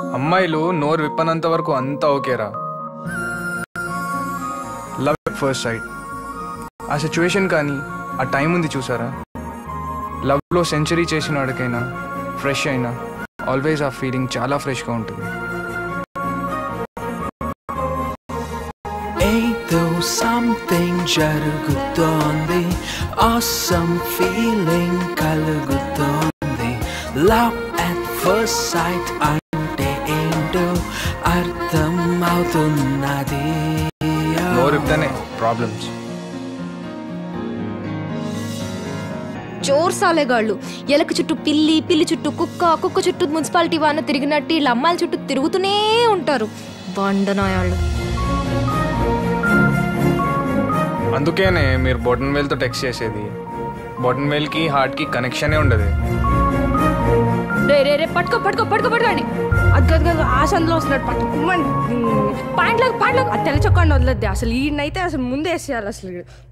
అమ్మాయిలు నోరు విప్పనంత వరకు అంతా ఓకేరా లవ్ ఫస్ట్ సైట్ ఆ సిచ్యువేషన్ కానీ ఆ టైం ఉంది చూసారా లవ్లో సెంచరీ చేసిన వాడికైనా ఫ్రెష్ అయినా ఆల్వేస్ ఆ ఫీలింగ్ చాలా ఫ్రెష్గా ఉంటుంది ఏదో సంథింగ్ జరుగుతోంది awesome ఫీలింగ్ కలుగుతోంది లవ్ at ఫస్ట్ సైట్ అంటే ఏంటో అర్థం అవుతున్నది నోరు విప్తేనే ప్రాబ్లమ్స్ చోర్ సాలేగాళ్ళు ఎలక చుట్టూ పిల్లి పిల్లి చుట్టూ కుక్క కుక్క చుట్టూ మున్సిపాలిటీ వాన తిరిగినట్టు వీళ్ళ అమ్మాయిల చుట్టూ తిరుగుతూనే ఉంటారు బండనాయాళ్ళు అందుకేనే మీరు బొటన్ వేల్తో టెక్స్ట్ చేసేది బొటన్ వేల్కి హార్ట్కి కనెక్షనే ఉండదు రే రే రే పట్టుకో పట్టుకో పట్టుకో పట్టుకోండి అది కాదు కాదు ఆ సందులో వస్తున్నాడు పట్టుకోమని పాయింట్ లాగా పాయింట్ లాగా ఆ తెల్ల చొక్కాన్ని వదలద్ది అసలు ఈయనైతే అసలు ముందే వేసేయాలి అసలు ఈడు.